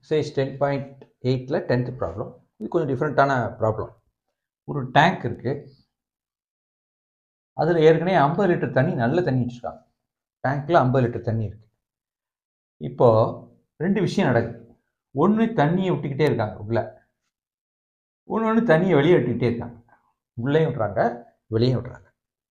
exercise ten point எயிட்டில் tenth problem இது கொஞ்சம் டிஃப்ரெண்ட்டான ப்ராப்ளம் ஒரு டேங்க் இருக்குது அதில் ஏற்கனவே ஐம்பது லிட்டர் தண்ணி நல்ல தண்ணி வச்சுருக்காங்க டேங்க்கில் ஐம்பது லிட்டர் தண்ணி இருக்குது இப்போது ரெண்டு விஷயம் நடக்குது ஒன்று தண்ணியை விட்டுக்கிட்டே இருக்காங்க உள்ளே ஒன்று ஒன்று தண்ணியை வெளியே விட்டுக்கிட்டே இருக்காங்க உள்ளே விட்றாங்க வெளியே விட்றாங்க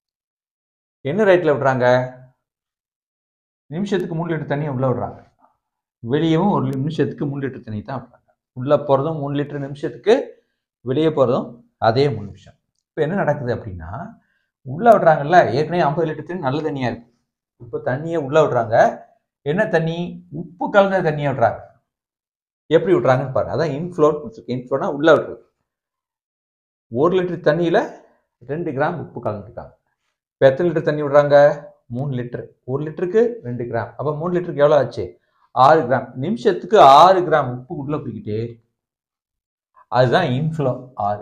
என்ன ரேட்டில் விட்றாங்க நிமிஷத்துக்கு மூணு லிட்டர் தண்ணியை உள்ளே விட்றாங்க வெளியவும் ஒரு நிமிஷத்துக்கு மூணு லிட்டர் தண்ணி தான் விட்றாங்க உள்ளே போகிறதும் மூணு லிட்டர் நிமிஷத்துக்கு வெளியே போகிறதும் அதே மூணு நிமிஷம் இப்போ என்ன நடக்குது அப்படின்னா உள்ளே விட்றாங்கல்ல ஏற்கனவே ஐம்பது லிட்டர் தண்ணி நல்ல தண்ணியாக இருக்குது இப்போ தண்ணியை உள்ளே விட்றாங்க என்ன தண்ணி உப்பு கலந்த தண்ணியை விட்றாங்க எப்படி விட்றாங்கன்னு பாருங்க அதான் இன்ஃப்ளோ இன்ஃப்ளோனா உள்ளே விட்றது ஒரு லிட்டர் தண்ணியில் ரெண்டு கிராம் உப்பு கலந்துருக்காங்க இப்போ எத்தனை லிட்டர் தண்ணி விடுறாங்க மூணு லிட்டரு ஒரு லிட்டருக்கு ரெண்டு கிராம் அப்போ மூணு லிட்டருக்கு எவ்வளோ ஆச்சு ஆறு கிராம் நிமிஷத்துக்கு ஆறு கிராம் உப்பு உள்ளே போய்கிட்டே அதுதான் இன்ஃப்ளோ ஆறு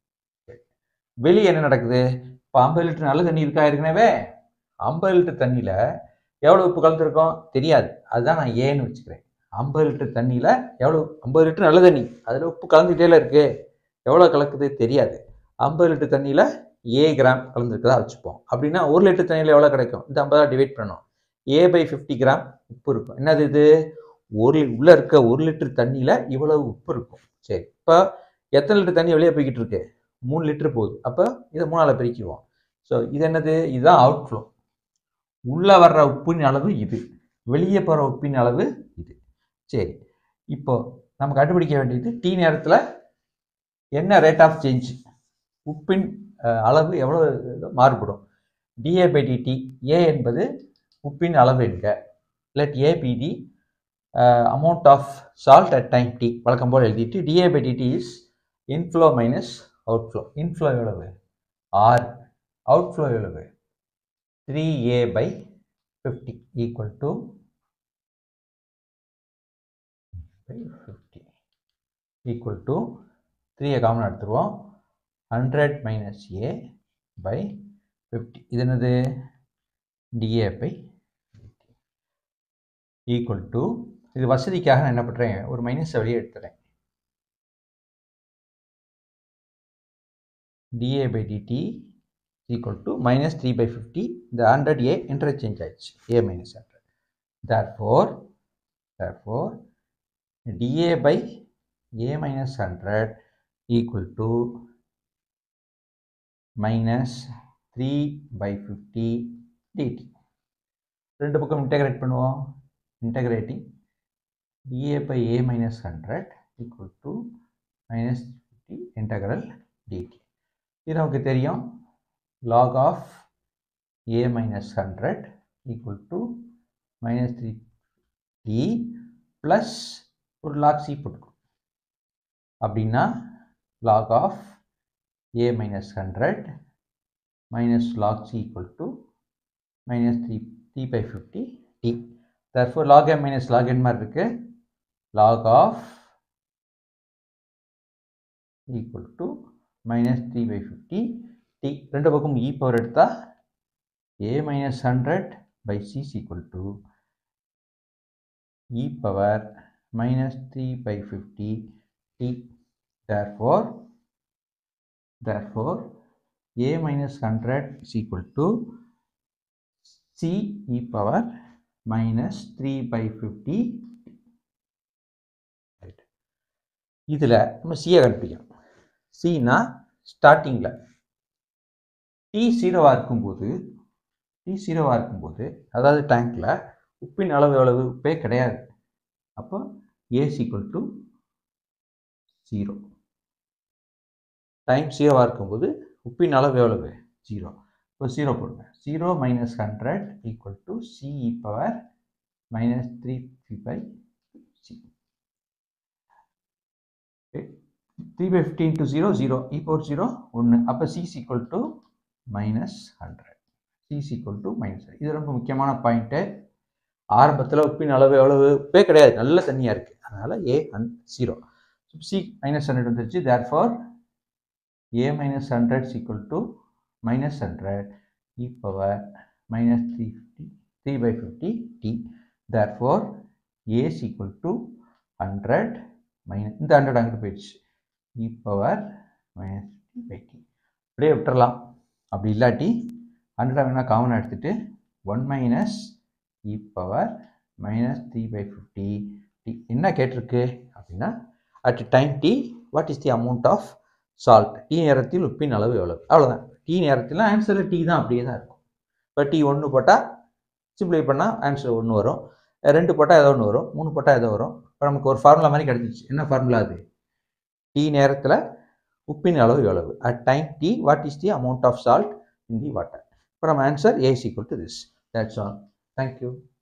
வெளியே என்ன நடக்குது இப்போ ஐம்பது லிட்டர் நல்ல தண்ணி இருக்கா ஏற்கனவே ஐம்பது லிட்டர் தண்ணியில் எவ்வளோ உப்பு கலந்துருக்கோம் தெரியாது அதுதான் நான் ஏன்னு வச்சுக்கிறேன் ஐம்பது லிட்டர் தண்ணியில் எவ்வளோ ஐம்பது லிட்டர் நல்ல தண்ணி அதில் உப்பு கலந்துகிட்டே இருக்கு எவ்வளோ கலக்குது தெரியாது ஐம்பது லிட்டர் தண்ணியில் ஏ கிராம் கலந்துருக்கதா வச்சுப்போம் அப்படின்னா ஒரு லிட்டர் தண்ணியில் எவ்வளோ கிடைக்கும் இந்த ஐம்பதா டிவைட் பண்ணணும் ஏ பை ஃபிஃப்டி கிராம் உப்பு இருக்கும் என்னது இது ஒரு உள்ளே இருக்க ஒரு லிட்டர் தண்ணியில் இவ்வளவு உப்பு இருக்கும் சரி இப்போ எத்தனை லிட்டர் தண்ணி வெளியே போய்கிட்டு இருக்கு மூணு லிட்டர் போகுது அப்போ இதை மூணால் பிரிக்குவோம் ஸோ இது என்னது இதுதான் அவுட்ஃப்ளோ உள்ளே வர்ற உப்பின் அளவு இது வெளியே போகிற உப்பின் அளவு இது சரி இப்போ நம்ம கண்டுபிடிக்க வேண்டியது டீ நேரத்தில் என்ன ரேட் ஆஃப் சேஞ்ச் உப்பின் அளவு எவ்வளோ மாறுபடும் டிஏ பை டிடி ஏ என்பது உப்பின் அளவு என்க let a of t amount of salt at time t வழக்கம் போல் எழுதிட்டு d a by d t is inflow minus outflow inflow எவ்வளவு ஆர் அவுட்ஃப்ளோ எவ்வளவு three a by fifty equal to by fifty equal to த்ரீயை காமன் எடுத்துருவோம் hundred minus a by fifty இது என்னது டிஏ பை ஈக்குவல் டு இது வசதிக்காக நான் என்ன பண்ணுறேன் ஒரு மைனஸை வெளியே எடுத்துறேன் d a by d t equal to minus three by fifty இந்த ஹண்ட்ரட் ஏ இன்டர்சேஞ்ச் ஆயிடுச்சு a minus hundred therefore therefore d a by a minus hundred equal to minus three by fifty d t ரெண்டு பக்கம் integrate பண்ணுவோம் integrating d a by a minus hundred equal to minus fifty integral d t இது நமக்கு தெரியும் log of a minus 100 equal to minus 3 t plus ஒரு log c போட்டுக்கணும் அப்படின்னா log of a minus 100 minus log c equal to minus 3 t by 50 t therefore log m minus log n மாதிரி இருக்கு log of equal to minus 3 by 50 t ரெண்டு பக்கம் e power எடுத்தா a minus 100 by c is equal to e power minus 3 by 50 t therefore therefore a minus 100 is equal to c e power minus 3 by 50 right இதில் நம்ம சியை கண்டுபிடிக்கணும் சினா ஸ்டார்டிங்கில் D ஜீரோவாக இருக்கும்போது D ஜீரோவாக இருக்கும்போது அதாவது டேங்க்கில் உப்பின் அளவு எவ்வளவு உப்பே கிடையாது அப்போ a's equal to zero time ஜீரோவாக இருக்கும்போது உப்பின் அளவு எவ்வளவு ஜீரோ இப்போ ஜீரோ போடுங்க zero minus hundred equal to c e power minus three three by c three by fifteen to zero zero e power zero ஒன்று அப்போ c is equal to minus hundred c is equal to minus இது ரொம்ப முக்கியமான point ஆரம்பத்தில் உப்பின் அளவு எவ்வளவு உப்பே கிடையாது நல்ல தண்ணியாக இருக்குது அதனால் a an zero c minus hundred வந்துருச்சு therefore a minus hundred equal to minus hundred e power minus three fifty three by fifty t therefore a equal to hundred minus இந்த hundred அங்கிட்டு போயிடுச்சு e power minus t by t அப்படியே விட்டுறலாம் அப்படி இல்லாட்டி hundred வேணால் காமனாக எடுத்துகிட்டு one minus e power minus three by fifty t என்ன கேட்டிருக்கு அப்படின்னா at time t what is the amount of salt t நேரத்தில் உப்பின் அளவு எவ்வளவு அவ்வளோதான் டி நேரத்தில் ஆன்சரில் டி தான் அப்படியே தான் இருக்கும் இப்போ டி ஒன்று போட்டால் சிம்பிளை பண்ணால் ஆன்சர் ஒன்று வரும் ரெண்டு போட்டால் ஏதோ ஒன்று வரும் மூணு போட்டால் ஏதோ வரும் இப்போ நமக்கு ஒரு ஃபார்முலா மாதிரி கிடச்சிச்சு என்ன ஃபார்முலா அது டி நேரத்தில் உப்பின் அளவு எவ்வளவு at time t what is the amount of salt in the water இப்போ நம்ம answer a equal to this that's all thank you